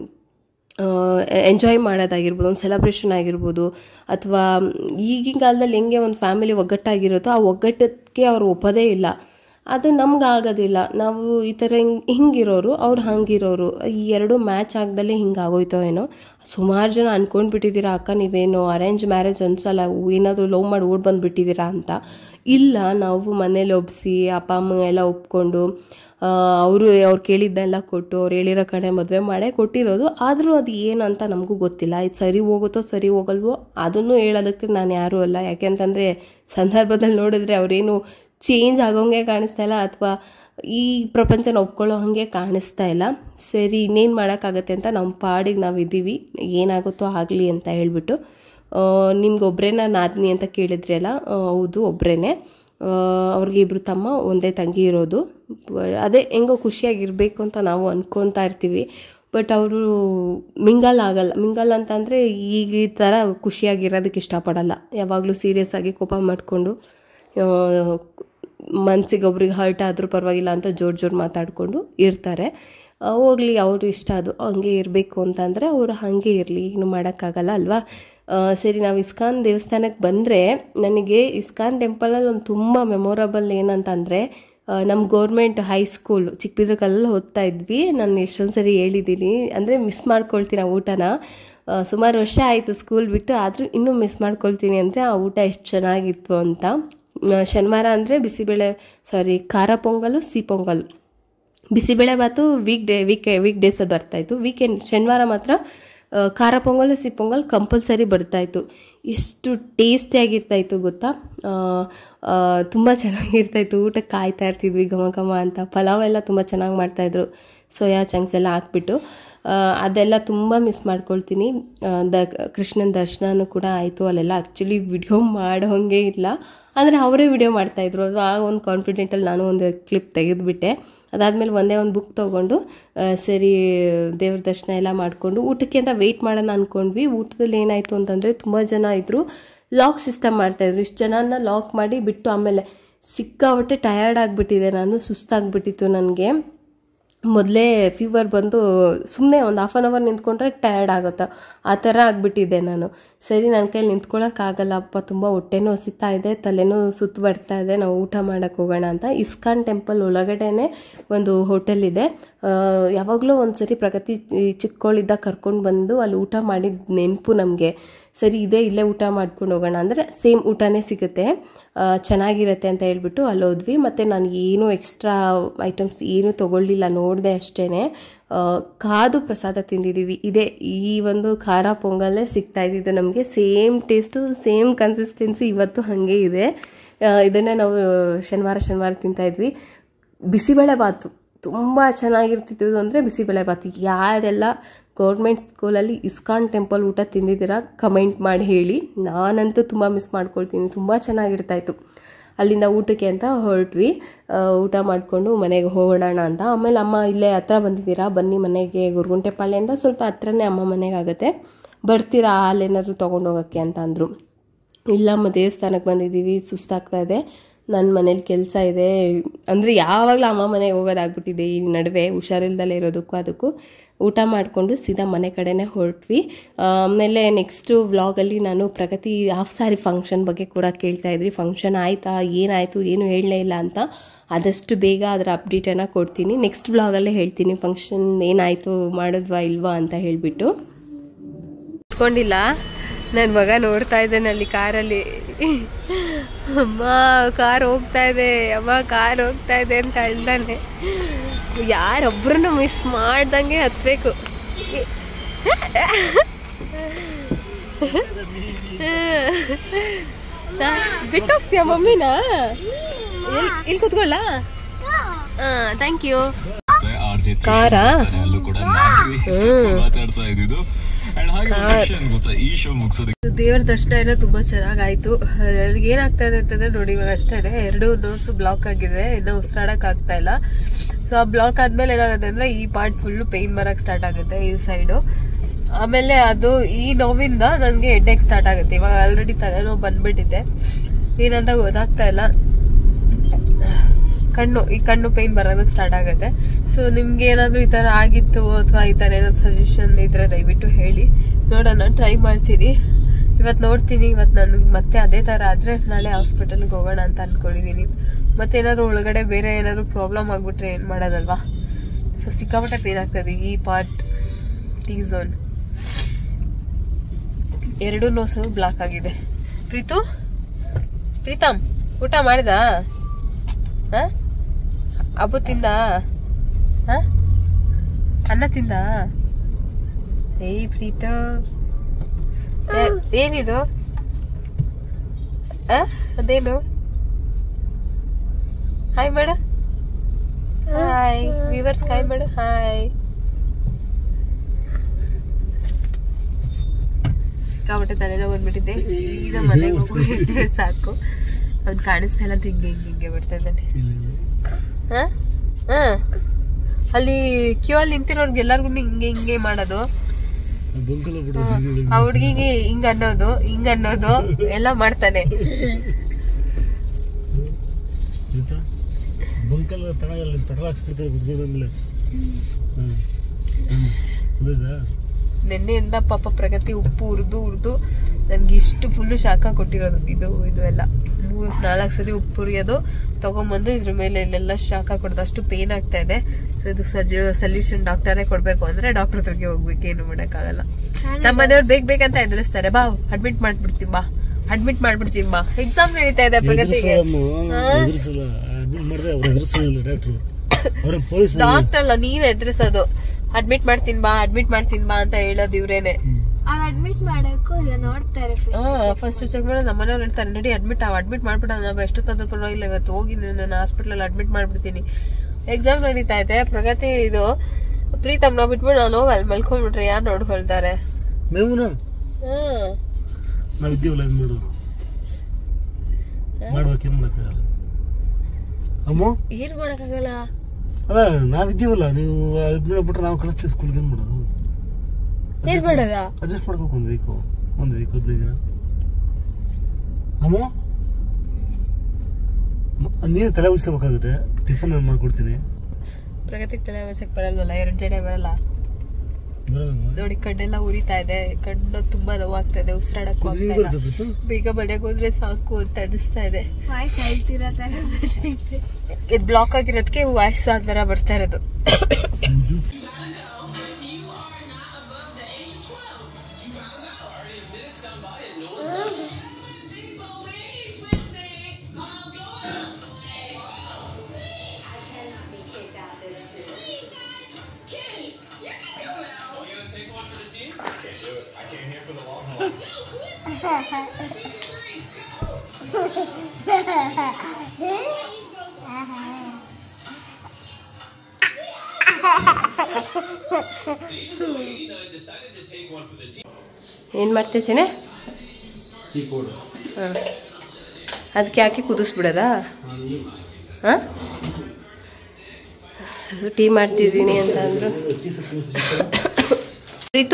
ಎಂಜಾಯ್ ಮಾಡೋದಾಗಿರ್ಬೋದು ಒಂದು ಸೆಲೆಬ್ರೇಷನ್ ಆಗಿರ್ಬೋದು ಅಥವಾ ಈಗಿನ ಕಾಲದಲ್ಲಿ ಹೆಂಗೆ ಒಂದು ಫ್ಯಾಮಿಲಿ ಒಗ್ಗಟ್ಟಾಗಿರುತ್ತೋ ಆ ಒಗ್ಗಟ್ಟಕ್ಕೆ ಅವ್ರು ಒಪ್ಪೋದೇ ಇಲ್ಲ ಅದು ನಮ್ಗೆ ಆಗೋದಿಲ್ಲ ನಾವು ಈ ಥರ ಹಿಂಗೆ ಹಿಂಗಿರೋರು ಅವ್ರು ಹಂಗಿರೋರು ಈ ಎರಡು ಮ್ಯಾಚ್ ಆಗ್ದಲ್ಲೇ ಹಿಂಗೆ ಆಗೋಯ್ತೋ ಏನೋ ಸುಮಾರು ಜನ ಅಂದ್ಕೊಂಡ್ಬಿಟ್ಟಿದ್ದೀರಾ ಅಕ್ಕ ನೀವೇನು ಅರೇಂಜ್ ಮ್ಯಾರೇಜ್ ಅನ್ಸಲ್ಲ ಏನಾದರೂ ಲವ್ ಮಾಡಿ ಓಡ್ ಬಂದುಬಿಟ್ಟಿದ್ದೀರಾ ಅಂತ ಇಲ್ಲ ನಾವು ಮನೇಲಿ ಒಪ್ಪಿಸಿ ಅಪ್ಪ ಅಮ್ಮ ಎಲ್ಲ ಒಪ್ಕೊಂಡು ಅವರು ಅವ್ರು ಕೇಳಿದ್ದೆಲ್ಲ ಕೊಟ್ಟು ಅವ್ರು ಹೇಳಿರೋ ಕಡೆ ಮದುವೆ ಮಾಡೇ ಕೊಟ್ಟಿರೋದು ಆದರೂ ಅದು ಏನಂತ ನಮಗೂ ಗೊತ್ತಿಲ್ಲ ಇದು ಸರಿ ಹೋಗುತ್ತೋ ಸರಿ ಹೋಗಲ್ವೋ ಅದನ್ನು ಹೇಳೋದಕ್ಕೆ ನಾನು ಯಾರೂ ಅಲ್ಲ ಯಾಕೆಂತಂದರೆ ಸಂದರ್ಭದಲ್ಲಿ ನೋಡಿದ್ರೆ ಅವರೇನು ಚೇಂಜ್ ಆಗೋಂಗೆ ಕಾಣಿಸ್ತಾ ಇಲ್ಲ ಅಥವಾ ಈ ಪ್ರಪಂಚನ ಒಪ್ಕೊಳ್ಳೋ ಹಾಗೆ ಕಾಣಿಸ್ತಾ ಇಲ್ಲ ಸರಿ ಇನ್ನೇನು ಮಾಡೋಕ್ಕಾಗತ್ತೆ ಅಂತ ನಮ್ಮ ಪಾಡಿಗೆ ನಾವು ಇದ್ದೀವಿ ಏನಾಗುತ್ತೋ ಆಗಲಿ ಅಂತ ಹೇಳ್ಬಿಟ್ಟು ನಿಮ್ಗೆ ಒಬ್ರೇನ ನಾದ್ನಿ ಅಂತ ಕೇಳಿದ್ರಿ ಅಲ್ಲ ಆ, ಹೌದು ಒಬ್ರೇನೆ ಅವ್ರಿಗೆ ಇಬ್ಬರು ತಮ್ಮ ಒಂದೇ ತಂಗಿ ಇರೋದು ಬ- ಅದೇ ಹೆಂಗೋ ಖುಷಿಯಾಗಿರಬೇಕು ಅಂತ ನಾವು ಅನ್ಕೊತಾ ಇರ್ತೀವಿ ಬಟ್ ಅವರು ಮಿಂಗಲ್ ಆಗಲ್ಲ ಮಿಂಗಲ್ ಅಂತಂದರೆ ಈಗ ಈ ಥರ ಖುಷಿಯಾಗಿರೋದಕ್ಕೆ ಇಷ್ಟಪಡಲ್ಲ ಯಾವಾಗಲೂ ಸೀರಿಯಸ್ ಆಗಿ ಕೋಪ ಮಾಡಿಕೊಂಡು ಮನ್ಸಿಗೆ ಒಬ್ರಿಗೆ ಹರ್ಟ್ ಆದರೂ ಪರವಾಗಿಲ್ಲ ಅಂತ ಜೋರು ಜೋರು ಮಾತಾಡಿಕೊಂಡು ಇರ್ತಾರೆ ಹೋಗಲಿ ಅವರು ಇಷ್ಟ ಅದು ಹಂಗೆ ಇರಬೇಕು ಅಂತಂದರೆ ಅವರು ಹಾಗೆ ಇರಲಿ ಏನು ಮಾಡೋಕ್ಕಾಗಲ್ಲ ಅಲ್ವಾ ಆ, ಸರಿ ನಾವು ಇಸ್ಕಾನ್ ದೇವಸ್ಥಾನಕ್ಕೆ ಬಂದರೆ ನನಗೆ ಇಸ್ಕಾನ್ ಟೆಂಪಲಲ್ಲಿ ಒಂದು ತುಂಬ ಮೆಮೊರಬಲ್ ಏನಂತಂದರೆ ನಮ್ಮ ಗೌರ್ಮೆಂಟ್ ಹೈಸ್ಕೂಲ್ ಚಿಕ್ಕಬಿದ್ರಕಲ್ಲಲ್ಲಿ ಓದ್ತಾ ಇದ್ವಿ ನಾನು ಎಷ್ಟೊಂದು ಸರಿ ಹೇಳಿದ್ದೀನಿ ಅಂದರೆ ಮಿಸ್ ಮಾಡ್ಕೊಳ್ತೀನಿ ಆ ಊಟನ ಆ, ಸುಮಾರು ವರ್ಷ ಆಯಿತು ಸ್ಕೂಲ್ ಬಿಟ್ಟು ಆದರೂ ಇನ್ನೂ ಮಿಸ್ ಮಾಡ್ಕೊಳ್ತೀನಿ ಅಂದರೆ ಆ ಊಟ ಎಷ್ಟು ಚೆನ್ನಾಗಿತ್ತು ಅಂತ ಆ, ಶನಿವಾರ ಅಂದರೆ ಬಿಸಿಬೇಳೆ ಸಾರಿ ಖಾರ ಪೊಂಗಲು ಸಿಹಿ pongal bisi bele bath week day week week ಡೇಸಲ್ಲಿ ಬರ್ತಾಯಿತ್ತು ವೀಕೆಂಡ್ ಶನಿವಾರ ಮಾತ್ರ ಆ, ಖಾರ ಪೊಂಗಲ್ ಸಿಹಿ ಪೊಂಗಲ್ ಕಂಪಲ್ಸರಿ ಬರ್ತಾಯಿತ್ತು ಎಷ್ಟು ಟೇಸ್ಟಿಯಾಗಿರ್ತಾಯಿತ್ತು ಗೊತ್ತಾ ತುಂಬ ಚೆನ್ನಾಗಿರ್ತಾಯಿತ್ತು ಊಟಕ್ಕೆ ಕಾಯ್ತಾ ಇರ್ತಿದ್ವಿ ಘಮ ಘಮ ಅಂತ ಪಲಾವ್ ಎಲ್ಲ ತುಂಬ ಚೆನ್ನಾಗಿ ಮಾಡ್ತಾಯಿದ್ರು ಸೋಯಾ ಚಂಕ್ಸ್ ಎಲ್ಲ ಹಾಕ್ಬಿಟ್ಟು ಆ, ಅದೆಲ್ಲ ತುಂಬ ಮಿಸ್ ಮಾಡ್ಕೊಳ್ತೀನಿ ಆ, ದ ಕೃಷ್ಣನ ದರ್ಶನನೂ ಕೂಡ ಆಯಿತು ಅಲ್ಲೆಲ್ಲ ಆ್ಯಕ್ಚುಲಿ ವಿಡಿಯೋ ಮಾಡೋಂಗೆ ಇಲ್ಲ ಅಂದರೆ ಅವರೇ ವಿಡಿಯೋ ಮಾಡ್ತಾಯಿದ್ರು ಅದು ಆ ಒಂದು ಕಾನ್ಫಿಡೆಂಟಲ್ಲಿ ನಾನು ಒಂದು ಕ್ಲಿಪ್ ತೆಗೆದುಬಿಟ್ಟೆ ಅದಾದಮೇಲೆ ಒಂದೇ ಒಂದು ಬುಕ್ ತೊಗೊಂಡು ಆ, ಸರಿ ದೇವ್ರ ದರ್ಶನ ಎಲ್ಲ ಮಾಡಿಕೊಂಡು ಊಟಕ್ಕೆ ಅಂತ ವೆಯ್ಟ್ ಮಾಡೋಣ ಅಂದ್ಕೊಂಡ್ವಿ ಊಟದಲ್ಲಿ ಏನಾಯಿತು ಅಂತಂದರೆ ತುಂಬ ಜನ ಇದ್ದರು ಲಾಕ್ ಸಿಸ್ಟಮ್ ಮಾಡ್ತಾಯಿದ್ರು ಇಷ್ಟು ಜನನ ಲಾಕ್ ಮಾಡಿ ಬಿಟ್ಟು ಆಮೇಲೆ ಸಿಕ್ಕಾಪಟ್ಟೆ ಟಯರ್ಡ್ ಆಗಿಬಿಟ್ಟಿದೆ ನಾನು ಸುಸ್ತಾಗ್ಬಿಟ್ಟಿತ್ತು ನನಗೆ ಮೊದಲೇ ಫೀವರ್ ಬಂದು ಸುಮ್ಮನೆ ಒಂದು ಹಾಫ್ ಆನ್ ಅವರ್ ನಿಂತ್ಕೊಂಡ್ರೆ ಟಯರ್ಡ್ ಆಗುತ್ತೆ ಆ ಥರ ಆಗಿಬಿಟ್ಟಿದ್ದೆ ನಾನು ಸರಿ ನನ್ನ ಕೈಲಿ ನಿಂತ್ಕೊಳ್ಳೋಕ್ಕಾಗಲ್ಲಪ್ಪ ತುಂಬ ಹೊಟ್ಟೆನೂ ಹಸಿತಾ ಇದೆ ತಲೆನೂ ಸುತ್ತು ಬರ್ತಾ ಇದೆ ನಾವು ಊಟ ಮಾಡೋಕ್ಕೆ ಹೋಗೋಣ ಅಂತ ಇಸ್ಕಾನ್ ಟೆಂಪಲ್ ಒಳಗಡೆನೆ ಒಂದು ಹೋಟೆಲ್ ಇದೆ ಯಾವಾಗಲೂ ಒಂದು ಸರಿ ಪ್ರಗತಿ ಈ ಚಿಕ್ಕವಳಿದ್ದಾಗ ಕರ್ಕೊಂಡು ಬಂದು ಅಲ್ಲಿ ಊಟ ಮಾಡಿದ ನೆನಪು ನಮಗೆ ಸರಿ ಇದೇ ಇಲ್ಲೇ ಊಟ ಮಾಡ್ಕೊಂಡು ಹೋಗೋಣ ಅಂದರೆ ಸೇಮ್ ಊಟನೇ ಸಿಗುತ್ತೆ ಆ, ಚೆನ್ನಾಗಿರುತ್ತೆ ಅಂತ ಹೇಳ್ಬಿಟ್ಟು ಅಲ್ಲಿ ಹೋದ್ವಿ ಮತ್ತು ನಾನು ಏನೂ ಎಕ್ಸ್ಟ್ರಾ ಐಟಮ್ಸ್ ಏನೂ ತೊಗೊಳ್ಳಿಲ್ಲ ನೋಡಿದೆ ಅಷ್ಟೇ ಕಾದು ಪ್ರಸಾದ ತಿಂದಿದ್ದೀವಿ ಇದೇ ಈ ಒಂದು ಖಾರ ಪೊಂಗಲ್ಲೇ ಸಿಗ್ತಾ ಇದ್ದಿದ್ದು ನಮಗೆ ಸೇಮ್ ಟೇಸ್ಟು ಸೇಮ್ ಕನ್ಸಿಸ್ಟೆನ್ಸಿ ಇವತ್ತು ಹಾಗೆ ಇದೆ ಆ, ಇದನ್ನೇ ನಾವು ಶನಿವಾರ ಶನಿವಾರ ತಿಂತಾಯಿದ್ವಿ ಬಿಸಿಬೇಳೆ ಬಾತು ತುಂಬ ಚೆನ್ನಾಗಿರ್ತಿತ್ತು ಅಂದರೆ ಬಿಸಿಬೇಳೆ ಬಾತು ಯಾರೆಲ್ಲ ಗೌರ್ಮೆಂಟ್ ಸ್ಕೂಲಲ್ಲಿ ಇಸ್ಕಾನ್ ಟೆಂಪಲ್ ಊಟ ತಿಂದಿದ್ದೀರಾ ಕಮೆಂಟ್ ಮಾಡಿ ಹೇಳಿ ನಾನಂತೂ ತುಂಬ ಮಿಸ್ ಮಾಡ್ಕೊಳ್ತೀನಿ ತುಂಬ ಚೆನ್ನಾಗಿರ್ತಾಯಿತ್ತು ಅಲ್ಲಿಂದ ಊಟಕ್ಕೆ ಅಂತ ಹೊರಟ್ವಿ ಆ, ಊಟ ಮಾಡಿಕೊಂಡು ಮನೆಗೆ ಹೋಗೋಣ ಅಂತ ಆಮೇಲೆ ಅಮ್ಮ ಇಲ್ಲೇ ಹತ್ರ ಬಂದಿದ್ದೀರಾ ಬನ್ನಿ ಮನೆಗೆ ಗುರುಗುಂಟೆಪಾಳ್ಯದಿಂದ ಸ್ವಲ್ಪ ಹತ್ರನೇ ಅಮ್ಮ ಮನೆಗೆ ಆಗುತ್ತೆ ಬರ್ತೀರಾ ಹಾಲೇನಾದ್ರು ತೊಗೊಂಡೋಗೋಕ್ಕೆ ಅಂತ ಅಂದರು ಇಲ್ಲಮ್ಮ ದೇವಸ್ಥಾನಕ್ಕೆ ಬಂದಿದ್ದೀವಿ ಸುಸ್ತಾಗ್ತಾ ಇದೆ ನನ್ನ ಮನೇಲಿ ಕೆಲಸ ಇದೆ ಅಂದರೆ ಯಾವಾಗಲೂ ಅಮ್ಮ ಮನೆಗೆ ಹೋಗೋದಾಗ್ಬಿಟ್ಟಿದೆ ಈ ನಡುವೆ ಹುಷಾರಿಲ್ದಲೇ ಇರೋದಕ್ಕೂ ಅದಕ್ಕೂ ಊಟ ಮಾಡಿಕೊಂಡು ಸೀದಾ ಮನೆ ಕಡೆನೇ ಹೊರಟ್ವಿ ಆಮೇಲೆ ನೆಕ್ಸ್ಟು ವ್ಲಾಗಲ್ಲಿ ನಾನು ಪ್ರಗತಿ ಹಾಫ್ ಸಾರಿ ಫಂಕ್ಷನ್ ಬಗ್ಗೆ ಕೂಡ ಕೇಳ್ತಾ ಇದ್ರಿ ಫಂಕ್ಷನ್ ಆಯಿತಾ ಏನಾಯಿತು ಏನು ಹೇಳಲೇ ಇಲ್ಲ ಅಂತ ಆದಷ್ಟು ಬೇಗ ಅದರ ಅಪ್ಡೇಟನ್ನು ಕೊಡ್ತೀನಿ ನೆಕ್ಸ್ಟ್ ವ್ಲಾಗಲ್ಲೇ ಹೇಳ್ತೀನಿ ಫಂಕ್ಷನ್ ಏನಾಯಿತು ಮಾಡಿದ್ವಾ ಇಲ್ವಾ ಅಂತ ಹೇಳಿಬಿಟ್ಟು ಇಟ್ಕೊಂಡಿಲ್ಲ ನನ್ನ ಮಗ ನೋಡ್ತಾ ಇದ್ದಾನೆ ಅಲ್ಲಿ ಕಾರಲ್ಲಿ ಅಮ್ಮ ಕಾರ್ ಹೋಗ್ತಾ ಇದೆ ಅಮ್ಮ ಕಾರ್ ಹೋಗ್ತಾ ಇದೆ ಅಂತ ಅಳ್ದಾನೆ ಯಾರೊಬ್ಬರನ್ನು ಮಿಸ್ ಮಾಡ್ದಂಗೆ ಹತ್ಬೇಕು ಬಿಟ್ಟು ಹೋಗ್ತೀಯ ಮಮ್ಮಿನ ಇಲ್ಲಿ ಕುತ್ಕೊಳ್ಳ ಥ್ಯಾಂಕ್ ಯು ಕಾರಾ ಅಲ್ಲೂ ಕೂಡ ನಾಲ್ಕು ಇಷ್ಟೊತ್ತು ಮಾತಾಡ್ತಾ ಇದ್ದಿದ್ದು ಅಂಡ್ ಹಾಗೆ ಒಂದು ವಿಷಯ ಏನ್ ಗೊತ್ತಾ ಈ ಶೋ ಮುಗಿಸೋದಕ್ಕೆ ದೇವರ ದರ್ಶನ ಏನೋ ತುಂಬಾ ಚೆನ್ನಾಗಾಯ್ತು ನನಗೆ ಏನಾಗ್ತಾ ಇದೆ ಅಂತಂದ್ರೆ ನೋಡಿ ಇವಾಗ ಅಷ್ಟೇ ಎರಡು ನೋಸ್ ಬ್ಲಾಕ್ ಆಗಿದೆ ಇನ್ನು ಉಸಿರಾಡಕ್ ಆಗ್ತಾ ಇಲ್ಲ ಸೊ ಆ ಬ್ಲಾಕ್ ಆದ್ಮೇಲೆ ಏನಾಗುತ್ತೆ ಅಂದ್ರೆ ಈ ಪಾರ್ಟ್ ಫುಲ್ ಪೇನ್ ಬರಕ್ ಸ್ಟಾರ್ಟ್ ಆಗುತ್ತೆ ಈ ಸೈಡು ಆಮೇಲೆ ಅದು ಈ ನೋವಿಂದ ನನಗೆ ಹೆಡ್ಡೇಕ್ ಸ್ಟಾರ್ಟ್ ಆಗುತ್ತೆ ಇವಾಗ ಆಲ್ರೆಡಿ ತಲೆನೋವು ಬಂದ್ಬಿಟ್ಟಿದೆ ಏನಂತ ಗೊತ್ತಾಗ್ತಾ ಇಲ್ಲ ಕಣ್ಣು ಈ ಕಣ್ಣು ಪೇನ್ ಬರೋದಕ್ಕೆ ಸ್ಟಾರ್ಟ್ ಆಗುತ್ತೆ ಸೊ ನಿಮ್ಗೆ ಏನಾದರೂ ಈ ಥರ ಆಗಿತ್ತು ಅಥವಾ ಈ ಥರ ಏನಾದ್ರು ಸಜೆಷನ್ ಇದ್ರೆ ದಯವಿಟ್ಟು ಹೇಳಿ ನೋಡೋಣ ಟ್ರೈ ಮಾಡ್ತೀನಿ ಇವತ್ತು ನೋಡ್ತೀನಿ ಇವತ್ತು ನನಗೆ ಮತ್ತೆ ಅದೇ ಥರ ಆದರೆ ನಾಳೆ ಹಾಸ್ಪಿಟಲ್ಗೆ ಹೋಗೋಣ ಅಂತ ಅಂದ್ಕೊಂಡಿದ್ದೀನಿ ಮತ್ತೇನಾದ್ರು ಒಳಗಡೆ ಬೇರೆ ಏನಾದರೂ ಪ್ರಾಬ್ಲಮ್ ಆಗಿಬಿಟ್ರೆ ಏನು ಮಾಡೋದಲ್ವಾ ಸೊ ಸಿಕ್ಕಾಪಟ್ಟೆ ಪೇನ್ ಆಗ್ತದೆ ಈ ಪಾರ್ಟ್ ಟಿ ಝೋನ್ ಎರಡೂ ನೋಸು ಬ್ಲಾಕ್ ಆಗಿದೆ ಪ್ರೀತು ಪ್ರೀತಮ್ ಊಟ ಮಾಡಿದಾ ಹ? ಅಬ್ಬು ತಿಂದ ಹ? ಅನ್ನ ತಿಂದ ಏಯ್ ಪ್ರೀತು ಏ- ಏನಿದು ಆ? ಅದೇನು ಹಾಯ್ ಮಾಡು ಹಾಯ್ ವಿವರ್ಸ್ ಹಾಯ್ ಮಾಡು ಹಾಯ್ ಸಿಕ್ಕಾಪಟ್ಟೆ ತಲೆನೋವು ಬಂದ್ಬಿಟ್ಟಿದೆ ಸೀದಾ ಮನೆಗೆ ಹೋಗ್ಬಿಟ್ರೆ ಸಾಕು ಅವ್ನು ಕಾಣಿಸ್ತಾ ಇಲ್ಲ ಅಂತ ಹಿಂಗೆ ಹಿಂಗೆ ಹಿಂಗೆ ಬಿಡ್ತಾ ಇದ್ದಾನೆ ಹಾ ಹಾ ಅಲ್ಲಿ ಕ್ಯೂ ಅಲ್ಲಿ ನಿಂತಿರೋರ್ಗೆ ಎಲ್ಲರಿಗೂ ಹಿಂಗೆ ಹಿಂಗೆ ಮಾಡೋದು ಆ ಹುಡ್ಗಿಗೆ ಹಿಂಗ ಅನ್ನೋದು ಹಿಂಗ ಅನ್ನೋದು ಎಲ್ಲ ಮಾಡ್ತಾನೆ ಬಂಕಲ್ ತಗೊಳ್ಳಿ ಪೆಟ್ರೋಲ್ ಹಾಕ್ಸ್ಬಿಡ್ತಾರೆ ಕುತ್ಕೊಂಡಂಗಿಲ್ಲ ಹ್ಮ್ ಹೌದಾ ನಿನ್ನೆಯಿಂದ ಪಾಪ ಪ್ರಗತಿ ಉಪ್ಪು ಉರಿದು ಉರಿದು ನನಗೆ ಇಷ್ಟು ಫುಲ್ಲು ಶಾಖ ಕೊಟ್ಟಿರೋದು ಇದು ಇದು ಎಲ್ಲ ಮೂರು ನಾಲ್ಕು ಸರಿ ಉಪ್ಪು ಹುರಿಯೋದು ತೊಗೊಂಬಂದು ಇದ್ರ ಮೇಲೆ ಇಲ್ಲೆಲ್ಲ ಶಾಖ ಕೊಡೋದು ಅಷ್ಟು ಪೇನ್ ಆಗ್ತಾ ಇದೆ ಸೊ ಇದು ಸಜ ಸೊಲ್ಯೂಷನ್ ಡಾಕ್ಟರೇ ಕೊಡಬೇಕು ಅಂದರೆ ಡಾಕ್ಟರ್ ಹತ್ರಗೆ ಹೋಗ್ಬೇಕು ಏನು ಮಾಡೋಕ್ಕಾಗಲ್ಲ ನಮ್ಮ ಮನೆಯವ್ರು ಬೇಗ ಬೇಕಂತ ಎದುರಿಸ್ತಾರೆ ಬಾ ಅಡ್ಮಿಟ್ ಮಾಡ್ಬಿಡ್ತೀನಿ ಬಾ ಅಡ್ಮಿಟ್ ಮಾಡ್ಬಿಡ್ತೀನಿ ಬಾ ಎಕ್ಸಾಮ್ ನಡೀತಾ ಇದೆ ಪ್ರಗತಿಗೆ ಎದುರಿಸಲ್ಲ ಅಡ್ಮಿಟ್ ಮಾಡಿದ್ರೆ ಅವ್ರು ಎದುರಿಸಲ್ಲ ಡಾಕ್ಟ್ರು ಅವ್ರ ಪೊಲೀಸ್ ಡಾಕ್ಟರ್ ಅಲ್ಲ ನೀನ್ ಎದುರಿಸೋದು ಅಡ್ಮಿಟ್ ಮಾಡ್ತೀನಿ ಬಾ ಅಡ್ಮಿಟ್ ಮಾಡ್ತೀನಿ ಬಾ ಅಂತ ಹೇಳೋದು ಇವ್ರೇನೆ ಅವ್ರು ಅಡ್ಮಿಟ್ ಮಾಡಕ್ಕೂ ಈಗ ನೋಡ್ತಾರೆ ಫಸ್ಟ್ ಚೆಕ್ ಮಾಡೋದು ನಮ್ಮ ಮನೆಯವ್ರು ಹೇಳ್ತಾರೆ ನಡಿ ಅಡ್ಮಿಟ್ ಅಡ್ಮಿಟ್ ಮಾಡ್ಬಿಡೋಣ ನಾವು ಎಷ್ಟೊತ್ತಾದ್ರೂ ಪರವಾಗಿಲ್ಲ ಇವತ್ತು ಹೋಗಿ ನಾನು ಹಾಸ್ಪಿಟಲ್ ಅಡ್ಮಿಟ್ ಮಾಡ್ಬಿಡ್ತೀನಿ ಎಕ್ಸಾಮ್ ನಡೀತಾ ಇದೆ ಪ್ರಗತಿ ಇದು ಪ್ರೀತಮ್ ನಾವು ಬಿಟ್ಬಿಟ್ಟು ನಾನು ಹೋಗಿ ಅಲ್ಲಿ ಮಲ್ಕೊಂಡ್ಬಿಟ್ರೆ ಯಾರು ನೋಡ್ಕೊಳ್ತಾರೆ ಮೇವುನ ಹ್ಮ್ ನಾವು ಇದ್ದೀವಲ್ಲ ಅದು ಮಾಡು ಮಾಡ್ಬೇಕೇನು ಮಾಡೋಕ್ಕಾಗಲ್ಲ ಅಮ್ಮ ಏನ್ ಮಾಡಕ್ಕಾಗಲ್ಲ ಅಲ್ಲ ನಾವಿದ್ದೀವಲ್ಲ ನೀವು ಅಡ್ಮಿಟ್ ಬಿಟ್ರೆ ನಾವು ಕಳಿಸ್ತೀವಿ ಸ್ಕೂಲ್ಗೆ ಏನು ಮಾಡೋದು ಏನ್ ಮಾಡೋದ ಅಡ್ಜಸ್ಟ್ ಮಾಡ್ಬೇಕು ಒಂದು ವೀಕು ಒಂದು ವೀಕ್ ಹದಿನೈದು ದಿನ ಅಮ್ಮ ನೀನು ತಲೆ ಉಜ್ಕೋಬೇಕಾಗುತ್ತೆ ಟಿಫನ್ ನಾನು ಮಾಡ್ಕೊಡ್ತೀನಿ ಪ್ರಗತಿಗೆ ತಲೆ ಬಚ್ಚಕ್ ಬರಲ್ವಲ್ಲ ಎರಡು ಜಡೆ ಬರಲ್ಲ ಬರೋದಮ್ಮ ನೋಡಿ ಕಣ್ಣೆಲ್ಲ ಉರಿತಾ ಇದೆ ಕಣ್ಣು ತುಂಬಾ ನೋವಾಗ್ತಾ ಇದೆ ಉಸಿರಾಡಕ್ಕೂ ನಿಮ್ಗೆ ಆಗ್ತಾ ಇಲ್ಲ ಬರ್ತದೆ ಬಿತ್ತು ಬೇಗ ಮನೆಗೆ ಹೋದ್ರೆ ಸಾಕು ಅಂತ ಅನಿಸ್ತಾ ಇದೆ ವಾಯ್ಸ್ ಹೇಳ್ತಿರೋ ತರ ಬರ್ತೈತೆ ಇದು ಬ್ಲಾಕ್ ಆಗಿರೋದಕ್ಕೆ ವಾಯ್ಸ್ ಆ ಥರ ಬರ್ತಾ ಇರೋದು ಏನು ಮಾಡ್ತೀಯ ಚೆನೆ ಹಾಂ ಅದಕ್ಕೆ ಹಾಕಿ ಕುದಿಸ್ಬಿಡೋದಾ ಹಾಂ ಟೀ ಮಾಡ್ತಿದ್ದೀನಿ ಅಂತ ಅಂದರು ಪ್ರೀತು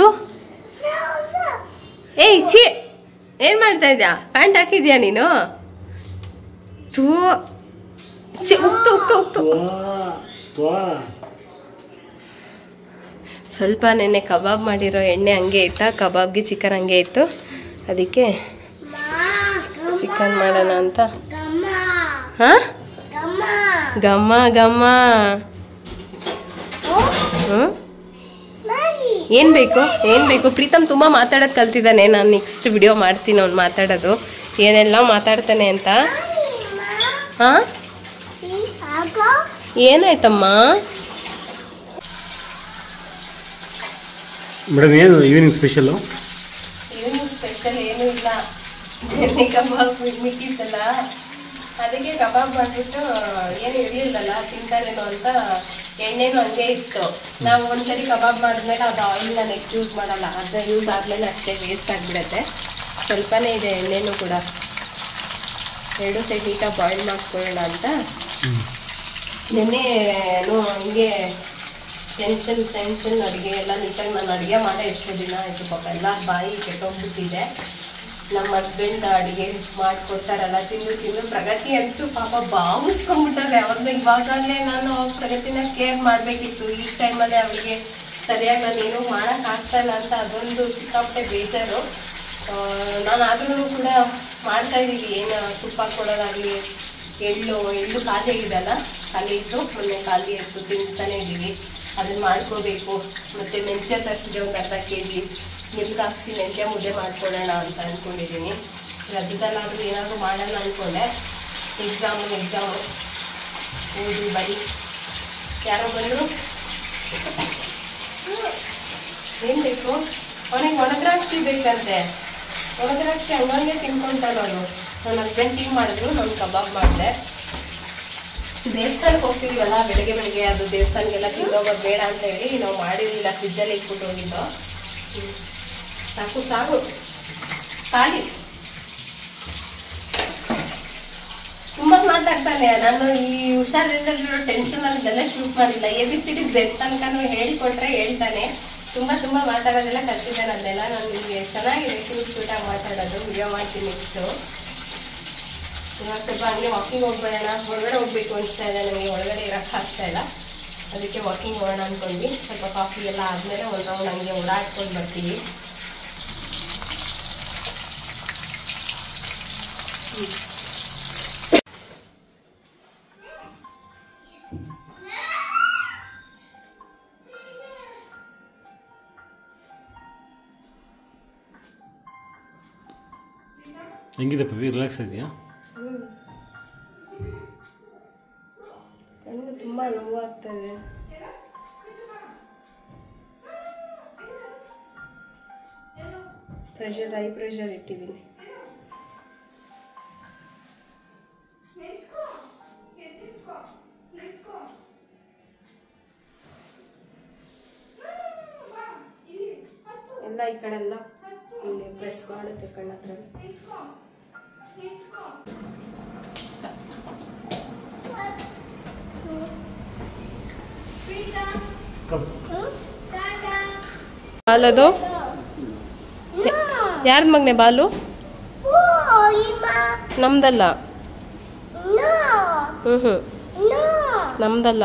ಏಯ್ ಛೀ ಏನು ಮಾಡ್ತಾ ಇದ್ಯಾ ಪ್ಯಾಂಟ್ ಹಾಕಿದ್ಯಾ ನೀನು ಥೂ ಛೀ, ಉಕ್ತು ಉಕ್ತು ಉಕ್ತು ಸ್ವಲ್ಪ ನೆನ್ನೆ ಕಬಾಬ್ ಮಾಡಿರೋ ಎಣ್ಣೆ ಹಂಗೆ ಇತ್ತಾ ಕಬಾಬ್ಗೆ ಚಿಕನ್ ಹಂಗೆ ಇತ್ತು ಅದಕ್ಕೆ ಚಿಕನ್ ಮಾಡೋಣ ಅಂತ ಹಾಂ ಗಮ್ಮ ಗಮ್ಮ ಹ್ಞೂ ಏನು ಬೇಕು ಏನು ಬೇಕು ಪ್ರೀತಮ್ ತುಂಬ ಮಾತಾಡೋದು ಕಲ್ತಿದ್ದಾನೆ ನಾನು ನೆಕ್ಸ್ಟ್ ವಿಡಿಯೋ ಮಾಡ್ತೀನಿ ಅವ್ನು ಮಾತಾಡೋದು ಏನೆಲ್ಲ ಮಾತಾಡ್ತಾನೆ ಅಂತ ಹಾಂ ಏನಾಯ್ತಮ್ಮ ಮೇಡಮ್ ಏನು ಈವ್ನಿಂಗ್ ಸ್ಪೆಷಲ್ಲು ಏನು ಸ್ಪೆಷಲ್ ಏನೂ ಇಲ್ಲ ಎಣ್ಣೆ ಕಬಾಬ್ ಮಿಕ್ಕಿತ್ತಲ್ಲ ಅದಕ್ಕೆ ಕಬಾಬ್ ಮಾಡಿಬಿಟ್ಟು ಏನು ಇರಲಿಲ್ಲಲ್ಲ ತಿಂತಾರೇನೋ ಅಂತ ಎಣ್ಣೆನೂ ಹಂಗೆ ಇತ್ತು ನಾವು ಒಂದ್ಸರಿ ಕಬಾಬ್ ಮಾಡಿದ್ಮೇಲೆ ಅದು ಆಯಿಲ್ನ ನೆಕ್ಸ್ಟ್ ಯೂಸ್ ಮಾಡಲ್ಲ ಅದನ್ನ ಯೂಸ್ ಆದ್ಮೇಲೆ ಅಷ್ಟೇ ವೇಸ್ಟ್ ಆಗಿಬಿಡತ್ತೆ ಸ್ವಲ್ಪನೇ ಇದೆ ಎಣ್ಣೆನೂ ಕೂಡ ಎರಡು ಸೈಡ್ ನೀಟಾಗಿ ಬಾಯ್ಲ್ ಮಾಡ್ಕೊಳ್ಳೋಣ ಅಂತ ನಿನ್ನೆನೂ ಹಿಂಗೆ ಟೆನ್ಷನ್ ಟೆನ್ಷನ್ ಅಡುಗೆ ಎಲ್ಲ ನೀಟಾಗಿ ನಾನು ಅಡುಗೆ ಮಾಡೇ ಎಷ್ಟೋ ದಿನ ಆಯಿತು ಪಾಪ ಎಲ್ಲ ಬಾಯಿ ಕೆಟ್ಟೋಗ್ಬಿಟ್ಟಿದೆ ನಮ್ಮ ಹಸ್ಬೆಂಡ್ ಅಡುಗೆ ಮಾಡಿಕೊಡ್ತಾರಲ್ಲ ತಿಂದು ತಿಂದು ಪ್ರಗತಿ ಅಂತೂ ಪಾಪ ಬಾವಿಸ್ಕೊಂಡ್ಬಿಟ್ಟಾರೆ ಅವ್ರನ್ನ ಇವಾಗಲೇ ನಾನು ಅವ್ರ ಪ್ರಗತಿನ ಕೇರ್ ಮಾಡಬೇಕಿತ್ತು ಈ ಟೈಮಲ್ಲಿ ಅವಳಿಗೆ ಸರಿಯಾಗಿ ನಾನು ಏನೂ ಮಾಡೋಕ್ಕಾಗ್ತಾ ಇಲ್ಲ ಅಂತ ಅದೊಂದು ಸಿಕ್ಕಾಪಟ್ಟೆ ಬೇಜಾರು ನಾನು ಆದ್ರೂ ಕೂಡ ಮಾಡ್ತಾ ಇದ್ದೀವಿ ಏನು ತುಪ್ಪ ಕೊಡೋದಾಗಲಿ ಎಳ್ಳು ಎಳ್ಳು ಖಾಲಿ ಆಗಿದೆಲ್ಲ ಖಾಲಿ ಇತ್ತು ಮೊನ್ನೆ ಖಾಲಿ ಇತ್ತು ತಿನ್ನಿಸ್ತಾನೆ ಇದ್ದೀವಿ ಅದನ್ನ ಮಾಡ್ಕೋಬೇಕು ಮತ್ತು ಮೆಂತ್ಯ ತರಿಸಿದೆ ಒಂದು ಅರ್ಧ ಕೆ ಜಿ ಮಿಲ್ಕ್ ಹಾಕ್ಸಿ ಮೆಂತ್ಯ ಮುದ್ದೆ ಮಾಡ್ಕೊಳ್ಳೋಣ ಅಂತ ಅಂದ್ಕೊಂಡಿದ್ದೀನಿ ರಜದಲ್ಲಾದರೂ ಏನಾದರೂ ಮಾಡೋಣ ಅಂದ್ಕೊಂಡೆ ಎಕ್ಸಾಮು ಎಕ್ಸಾಮು ಓದಿ ಬರೀ ಯಾರೋ ಬಂದರು ಏನು ಬೇಕು ಅವನಿಗೆ ಒಣದ್ರಾಕ್ಷಿ ಬೇಕಂತೆ ಒಣದ್ರಾಕ್ಷಿ ಹಂಗಂಗೆ ತಿನ್ಕೊಂತಾನೆ ಅವನು ನನ್ನ ಹಸ್ಬೆಂಡ್ ಟೀ ಮಾಡಿದ್ರು ನಾನು ಕಬಾಬ್ ಮಾಡಿದೆ ದೇವಸ್ಥಾನಕ್ಕೆ ಹೋಗ್ತಿದೀವಲ್ಲ ಬೆಳಗ್ಗೆ ಬೆಳಗ್ಗೆ ಅದು ದೇವಸ್ಥಾನಕ್ಕೆಲ್ಲ ತಿಂದೋಗೋದು ಬೇಡ ಅಂತ ಹೇಳಿ ನಾವು ಮಾಡಿರಲಿಲ್ಲ ಫ್ರಿಜ್ಜಲ್ಲಿ ಇಟ್ಬಿಟ್ಟು ಹೋಗಿದ್ದು ಹ್ಮ್. ಸಾಕು ಸಾಕು ಖಾಲಿ ತುಂಬಾ ಮಾತಾಡ್ತಾನೆ ನಾನು ಈ ಹುಷಾರಿಲ್ಲದಿರೋ ಟೆನ್ಷನ್ ಅಲ್ಲಿ ಇದೆಲ್ಲ ಶೂಟ್ ಮಾಡಿಲ್ಲ A B C D Z ತನಕನೂ ಹೇಳ್ಕೊಟ್ರೆ ಹೇಳ್ತಾನೆ ತುಂಬಾ ತುಂಬಾ ಮಾತಾಡೋದೆಲ್ಲ ಕಲ್ತಿದ್ದಾನೆ ಅದೆಲ್ಲ ನಾನು ನಿಮಗೆ ಚೆನ್ನಾಗಿದೆ ಕ್ಯೂಟ್ ಕ್ಯೂಟಾಗಿ ಮಾತಾಡೋದು ವಿಡಿಯೋ ಮಾಡ್ತೀನಿ ನೆಕ್ಸ್ಟು ಇವಾಗ ಸ್ವಲ್ಪ ಹಂಗೆ ವಾಕಿಂಗ್ ಹೋಗ್ಬೇಡೋಣ ಹೊರಗಡೆ ಹೋಗ್ಬೇಕು ಅನಿಸ್ತಾ ಇದೆ ನನಗೆ ಒಳಗಡೆ ಇರಕ್ಕೆ ಆಗ್ತಾ ಇಲ್ಲ ಅದಕ್ಕೆ ವಾಕಿಂಗ್ ಹೋಗೋಣ ಅಂದ್ಕೊಂಡ್ವಿ ಸ್ವಲ್ಪ ಕಾಫಿ ಎಲ್ಲ ಆದಮೇಲೆ ಒಂದು ರೌಂಡ್ ಹಂಗೆ ಓಡಾಡ್ಕೊಂಡು ಬರ್ತೀವಿ ಹೆಂಗಿದೆ ಪವಿ ರಿಲ್ಯಾಕ್ಸ್ ಇದೆಯಾ ಕಣ್ಣು ತುಂಬ ನೋವಾಗ್ತದೆ ಪ್ರೆಷರ್ ಹೈ ಪ್ರೆಷರ್ ಇಟ್ಟಿದ್ದೀನಿ ಎಲ್ಲ ಈ ಕಡೆ ಎಲ್ಲ ಇಲ್ಲಿ ಪ್ರೆಸ್ ಮಾಡುತ್ತೆ ಕಣ್ಣ ಹತ್ರ ಬಾಲದು ಯಾರ್ದು ಮಗನೆ ಬಾಲು ನಮ್ದಲ್ಲ ಹ್ಞೂ ಹ್ಞೂ ನಮ್ದಲ್ಲ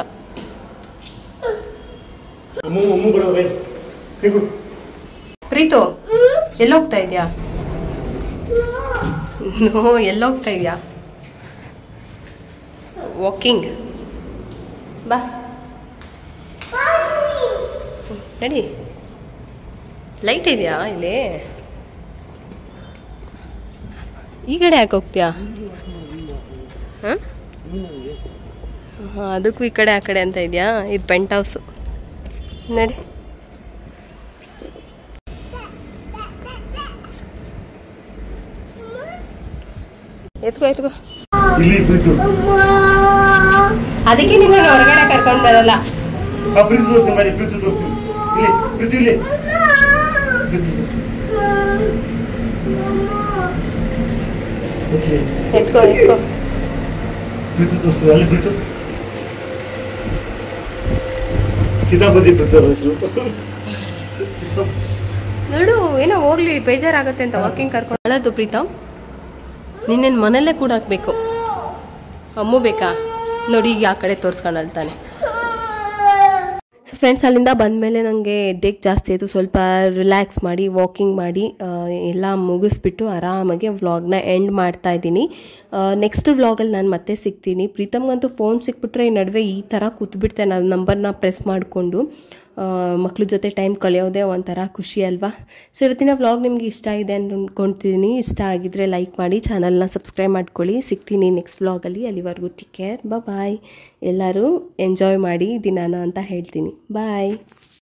ಅಮ್ಮ ಅಮ್ಮ ಬರೋದು ಬೈ ಕೈ ಕೊಡು ಪ್ರೀತು ಎಲ್ಲೋಗ್ತಾ ಇದೆಯಾ ನೋ ಎಲ್ಲೋಗ್ತಾ ಇದೆಯಾ ವಾಕಿಂಗ್ ಬಾ ನಡಿ ಲೈಟ್ ಇದೆಯಾ ಇಲ್ಲಿ ಈ ಕಡೆ ಯಾಕೆ ಹೋಗ್ತೀಯಾ ಹಾಂ ಹಾಂ ಅದಕ್ಕೂ ಈ ಕಡೆ ಆ ಕಡೆ ಅಂತ ಇದೆಯಾ ಇದು ಪೆಂಟ್ ಹೌಸು ನಡಿ ಎತ್ಕೋ ಎತ್ಕೋ ಇಲ್ಲಿ ಪ್ರೀತು ಅದಕ್ಕೆ ನಿಮಗೆ ಹೊರಗಡೆ ಕರ್ಕೊಂಡು ಬರಲ್ಲ ಆ ಪ್ರೀತಿ ತೋರಿಸ್ತೀನಿ ಬನ್ನಿ ಪ್ರೀತಿ ತೋರಿಸ್ತೀನಿ ಇಲ್ಲಿ ಪ್ರೀತಿ ಇಲ್ಲಿ ಪ್ರೀತಿ ತೋರಿಸ್ತೀನಿ ಓಕೆ ಎತ್ಕೋ ಎತ್ಕೋ ಪ್ರೀತಿ ತೋರಿಸ್ತೀನಿ ಅಲ್ಲಿ ಪ್ರೀತು ಕಿತಾಪತಿ ಪ್ರೀತಿ ಅವ್ರ ಹೆಸರು ನೋಡು ಏನೋ ಹೋಗ್ಲಿ ಬೇಜಾರಾಗತ್ತೆ ಅಂತ ವಾಕಿಂಗ್ ಕರ್ಕೊಂಡು ಅಳದು ಪ್ರೀತಮ್ ನಿನ್ನೇನು ಮನೆಯಲ್ಲೇ ಕೂಡ ಹಾಕ್ಬೇಕು ಅಮ್ಮು ಬೇಕಾ ನೋಡಿ ಈಗ ಆ ಕಡೆ ತೋರಿಸ್ಕೊಂಡು ಅಳ್ತಾನೆ ಸೊ ಫ್ರೆಂಡ್ಸ್ ಅಲ್ಲಿಂದ ಬಂದಮೇಲೆ ನನಗೆ ಹೆಡ್ಡೇಕ್ ಜಾಸ್ತಿ ಆಯಿತು ಸ್ವಲ್ಪ ರಿಲ್ಯಾಕ್ಸ್ ಮಾಡಿ ವಾಕಿಂಗ್ ಮಾಡಿ ಆ, ಎಲ್ಲ ಮುಗಿಸ್ಬಿಟ್ಟು ಆರಾಮಾಗಿ ವ್ಲಾಗ್ನ ಎಂಡ್ ಮಾಡ್ತಾ ಇದ್ದೀನಿ ನೆಕ್ಸ್ಟ್ ವ್ಲಾಗಲ್ಲಿ ನಾನು ಮತ್ತೆ ಸಿಗ್ತೀನಿ ಪ್ರೀತಮ್ಗಂತೂ ಫೋನ್ ಸಿಕ್ಬಿಟ್ರೆ ಈ ನಡುವೆ ಈ ಥರ ಕೂತ್ಬಿಡ್ತೆ ನಾನು ನಂಬರ್ನ ಪ್ರೆಸ್ ಮಾಡಿಕೊಂಡು ಮಕ್ಳ ಜೊತೆ ಟೈಮ್ ಕಳೆಯೋದೇ ಒಂಥರ ಖುಷಿ ಅಲ್ವಾ ಸೊ ಇವತ್ತಿನ ವ್ಲಾಗ್ ನಿಮ್ಗೆ ಇಷ್ಟ ಆಗಿದೆ ಅಂದ್ಕೊಳ್ತಿದ್ದೀನಿ ಇಷ್ಟ ಆಗಿದ್ರೆ ಲೈಕ್ ಮಾಡಿ ಚಾನಲ್ನ ಸಬ್ಸ್ಕ್ರೈಬ್ ಮಾಡ್ಕೊಳ್ಳಿ ಸಿಗ್ತೀನಿ ನೆಕ್ಸ್ಟ್ ವ್ಲಾಗಲ್ಲಿ ಅಲ್ಲಿವರೆಗೂ ಟೇಕ್ ಕೇರ್ ಬಾಯ್ ಎಲ್ಲರೂ ಎಂಜಾಯ್ ಮಾಡಿ ದಿನಾನ ಅಂತ ಹೇಳ್ತೀನಿ ಬಾಯ್